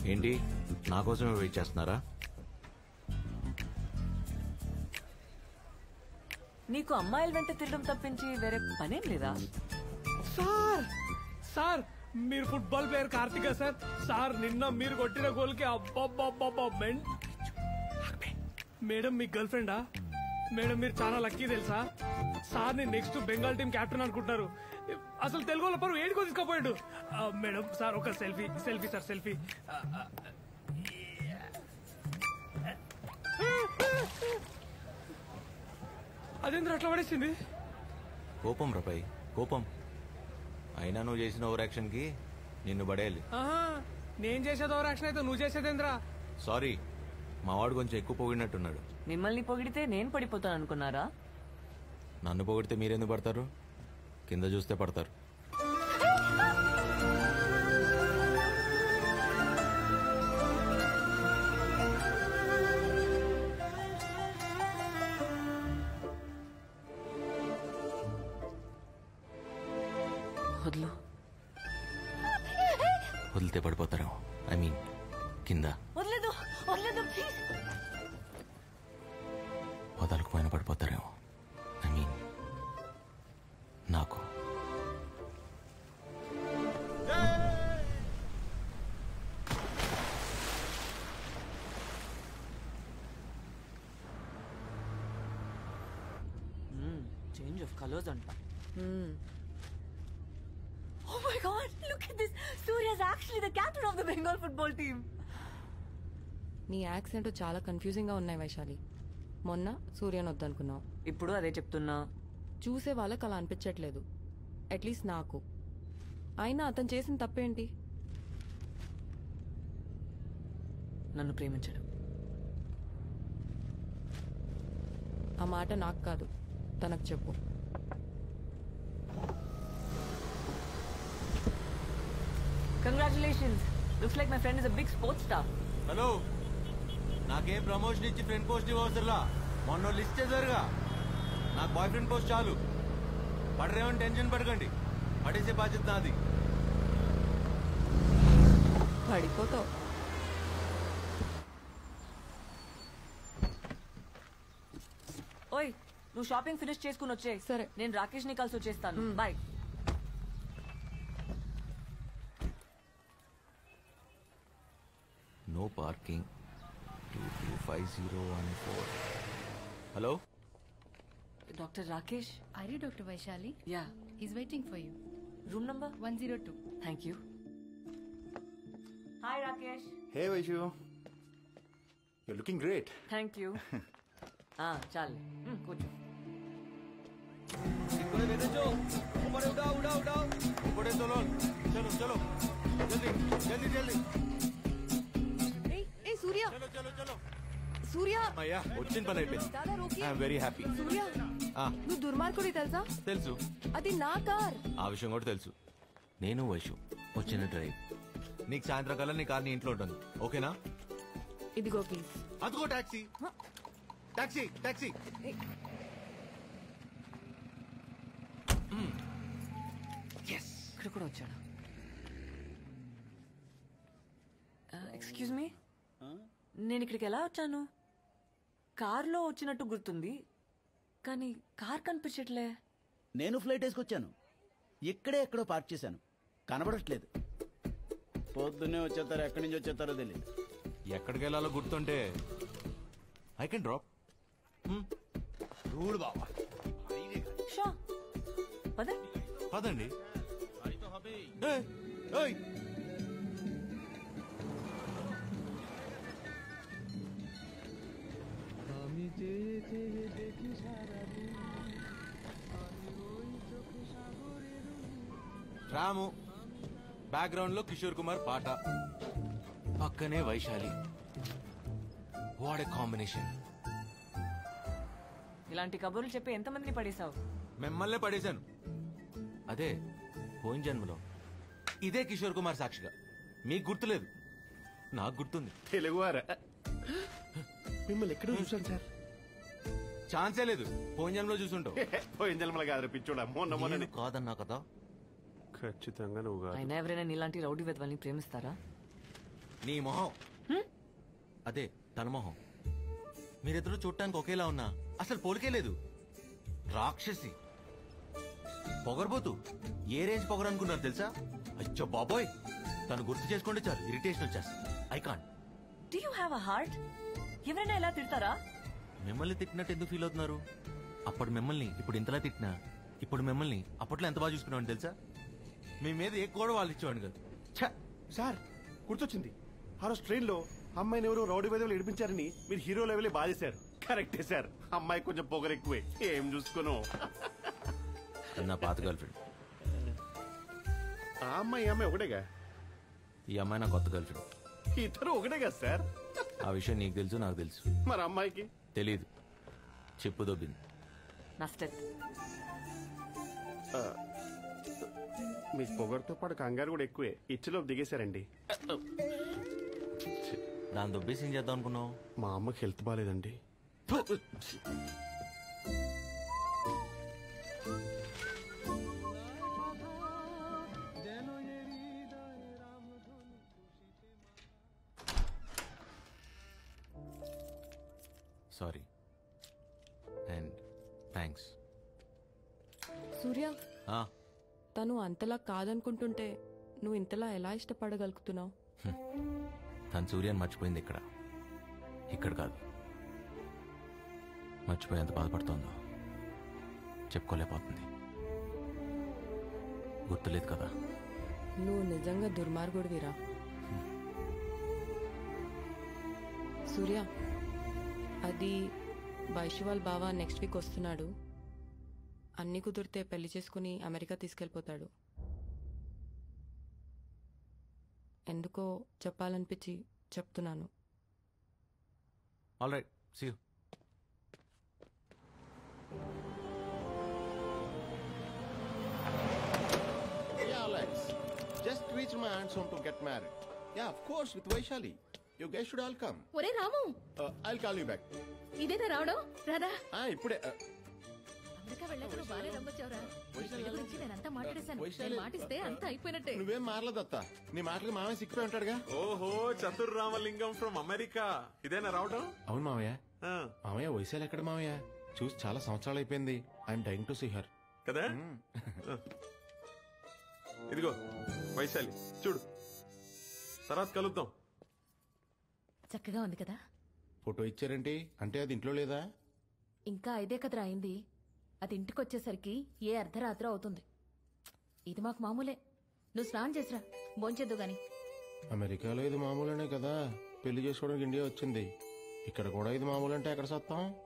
ఏంటి నా కోసమే వెయిట్ చేస్తున్నారా నీకు అమ్మాయిల వెంట తిరగడం తప్పించి వేరే పనేం లేదా సార్ సార్ మీరు football player Karthika sir sir నిన్న మీరు కొట్టిన గోల్ కి అబ్బబ్బబ్బబ్బా మెన్ మేడం మీ గర్ల్ ఫ్రెండా మేడం మీరు చాలా లక్కీ తెలుసా సార్ ని నెక్స్ట్ బెంగాల్ టీం కెప్టెన్ అనుకుంటున్నారు అసలు తెలుగు వాళ్ళ పరువు ఏడుకో తీసుకుపోయాడు ఆ, మేడం సార్ ఒక సెల్ఫీ సెల్ఫీ సార్ సెల్ఫీ అదేంద్ర అట్లా పడేసింది కోపం రపై కోపం అయినా నువ్వు చేసిన ఓవర్ యాక్షన్ కి నిన్ను పడేయాలి ఆహా, నేను చేసేది ఓవర్ యాక్షన్ అయితే నువ్వు చేసేదేంద్రా సారీ మా వాడు కొంచెం ఎక్కువ పొగిడినట్టున్నాడు మిమ్మల్ని పొగిడితే నేను పడిపోతాను అనుకున్నారా నన్ను పొగిడితే మీరెందుకు పడతారు కింద చూస్తే పడతారు వదులు వదిలితే పడిపోతారేమో ఐ మీన్ కింద వదలేదు వదలేదు ప్లీజ్ వదలకపోయినా పడిపోతారేమో ఐ మీన్ నాకు చేంజ్ ఆఫ్ కలర్స్ అంట Oh my god, look at this. Surya's actually the captain of the Bengal football team. నీ యాక్సెంట్ చాలా కన్ఫ్యూజింగ్ గా ఉన్నాయి వైశాలి మొన్న సూర్యన్ వద్దనుకున్నావు ఇప్పుడు అదే చెప్తున్నా చూసే వాళ్ళకి అలా అనిపించట్లేదు అట్లీస్ట్ నాకు అయినా అతను చేసిన తప్పేంటి నన్ను ప్రేమించడు ఆ మాట నాకు కాదు తనకు చెప్పు Congratulations. Looks like my friend is a big sports star. Hello నాకేం ప్రమోషన్ ఇచ్చి ఫ్రెండ్ పోస్ట్ ఇవ్వసరులా మొన్న లిస్ట్ చేశారుగా నాకు బాయ్ ఫ్రెండ్ పోస్ట్ చాలు పడరేమని టెన్షన్ పడకండి పడేసే బాధ్యత నాది పడిపోతావు ఓయ్ నువ్వు షాపింగ్ ఫినిష్ చేసుకుని వచ్చే సరే. నేను రాకేష్ ని కలిసి వచ్చేస్తాను bye no parking two two five zero one four hello doctor Rakesh Are you Dr. Vaishali? Yeah He's waiting for you. Room number 102. Thank you hi Rakesh Hey Vaishu, you're looking great. Thank you చాలు మ్, కూర్చో ऊपर चलो चलो चलो जल्दी जल्दी जल्दी ఏ సూర్య चलो चलो चलो సూర్య అయ్యా వచ్చిన పని అయిపోయింది దాదా రోకి ఐఎమ్ వెరీ హ్యాపీ సూర్య నువ్వు దుర్మార్గుడి తెలుసా తెలుసు అది నా కార్ ఆ విషయం కూడా తెలుసు నేను వైషు వచ్చిన డ్రైవ్ నీకు సాయంత్రం కల్లా నీ కార్ నీ ఇంట్లో ఉంటుంది ఓకేనా ఇదిగో ప్లీజ్ అదిగో టాక్సీ టాక్సీ టాక్సీ ఇక్కడ కూడా వచ్చాడు ఎక్స్క్యూజ్ మీ నేను ఇక్కడికి ఎలా వచ్చాను కార్లో వచ్చినట్టు గుర్తుంది కానీ కార్ కనిపించట్లే నేను ఫ్లైట్ వేసుకొచ్చాను ఇక్కడే ఎక్కడో పార్క్ చేశాను కనబడట్లేదు పొద్దున్నే వచ్చేస్తారో ఎక్కడి నుంచి వచ్చేస్తారో తెలియదు ఎక్కడికి వెళ్ళాలో గుర్తుంటే ఐ కెన్ డ్రాప్ చూడు బాబా షో పద పదండి ఏయ్, ఏయ్. రాము బ్యాక్గ్రౌండ్ లో కిషోర్ కుమార్ పాట పక్కనే వైశాలి వాట్ ఏ కాంబినేషన్ ఇలాంటి కబుర్లు చెప్పి ఎంతమందిని పడేశావు మిమ్మల్నే పడేశాను అదే పోయిన జన్మలో ఇదే కిషోర్ కుమార్ సాక్షిగా మీకు గుర్తులేదు నాకు గుర్తుంది తెలుగువారా మిమ్మల్ని ఎక్కడ చూసాను సార్ ఛాన్సే లేదు పోయిన జన్మలో చూసుంటావు పోయిన జన్మల కాదు పిచ్చోడా మొన్న మొన్న నేను కాదన్నా కదా ఖచ్చితంగా నువ్వు కాదు అయినా ఎవరైనా ఇలాంటి రౌడీ వెధవల్ని ప్రేమిస్తారా నీ మొహం అదే తన మొహం మీరిద్దరూ చూడటానికి ఒకేలా ఉన్నా అసలు పోలికే లేదు రాక్షసి పొగరబోతు ఏ రేంజ్ పొగరు అనుకున్నారు తెలుసా అచ్చో బాబోయ్ తను గుర్తు చేసుకుంటే చాలు ఇరిటేషన్ వచ్చేస్తుంది I can't Do you have a heart? ఎవరైనా ఎలా తిడతారా మిమ్మల్ని తిట్టినట్టు ఎందుకు ఫీల్ అవుతున్నారు అప్పుడు మిమ్మల్ని ఇప్పుడు ఇంతలా తిట్టినా ఇప్పుడు మిమ్మల్ని అప్పట్లో ఎంత బాగా చూసుకున్నామని తెలుసా మీ మీద ఏ కూడా వాళ్ళు ఇచ్చేవాడు కాదు ఛ! సార్ గుర్తొచ్చింది ఆ రోజు ట్రైన్ లో అమ్మాయిని ఎవరో రౌడీ వేదలు ఏడిపించారని మీరు హీరో లెవెలే బాధేశారు కరెక్టే సార్ అమ్మాయి కొంచెం పొగరు ఎక్కువే ఏం చూసుకోను అది నా పాత గర్ల్ ఫ్రెండ్ ఆ అమ్మాయి ఈ అమ్మాయి ఒకటేగా ఈ అమ్మాయి నా కొత్త గర్ల్ ఫ్రెండ్ ఇద్దరు ఒకటే కదా సార్ ఆ విషయం నీకు తెలుసు నాకు తెలుసు మరి అమ్మాయికి తెలీదు చెప్పు దొబ్బింది నష్టత్ మీ పొగరుతో పాటు కంగారు కూడా ఎక్కువే ఇచ్చలో దిగేశారండి దాని దొబ్బేసి ఏం చేద్దాం అనుకున్నావు మా అమ్మకి హెల్త్ బాగాలేదండి సారీ అండ్ థ్యాంక్స్ సూర్య తను అంతలా కాదనుకుంటుంటే నువ్వు ఇంతలా ఎలా ఇష్టపడగలుగుతున్నావు తన సూర్యాన్ని మర్చిపోయింది ఇక్కడ ఇక్కడ కాదు మర్చిపోయి ఎంత బాధపడుతోందో చెప్పుకోలేకపోతుంది గుర్తులేదు కదా నువ్వు నిజంగా దుర్మార్గుడివిరా సూర్య అది వైశ్వాల్ బావ నెక్స్ట్ వీక్ వస్తున్నాడు అన్ని కుదిరితే పెళ్లి చేసుకుని అమెరికా తీసుకెళ్ళిపోతాడు ఎందుకో చెప్పాలనిపించి చెప్తున్నాను all right see you Yeah, Alex. Just reached my aunt's home to get married. Yeah, of course, with Vaishali. You guys should all come. ఒరే రాము Uh, I'll call you back. ఇదేనా రావడం రాదా Ah, ఇప్పుడే uh, America వెళ్ళాక నువ్వు బాగానే నమ్మొచ్చావురా నీ పెళ్లి గురించి నేనంతా మాట్లాడేశాను వైశాలి- నేను మాటిస్తే అంతా అయిపోయినట్టే నువ్వేం మారలేదత్త నీ మాటలకు మామే సిక్కిపోయి ఉంటాడుగా ఓహో చతుర్ రామలింగం ఫ్రమ్ అమెరికా ఇదేనా రావడం అవును మామయ్య ఆ, మామయ్య వైశాలి ఎక్కడ మామయ్య చూసి చాలా సంవత్సరాలు అయిపోయింది I'm dying to see her కదా ఆ. ఇదిగో వైశాలి చూడు తర్వాత కలుద్దాం చక్కగా ఉంది కదా ఫోటో ఇచ్చారేంటి అంటే అది ఇంట్లో లేదా ఇంకా ఐదే కదరా అయింది అది ఇంటికి వచ్చేసరికి ఏ అర్ధరాత్రి అవుతుంది ఇది మాకు మామూలే నువ్వు స్నానం చేసిరా భోంచేద్దు గాని అమెరికాలో ఇది మామూలునే కదా పెళ్లి చేసుకోవడానికి ఇండియా వచ్చింది ఇక్కడ కూడా ఇది మామూలు అంటే ఎక్కడ సత్తాం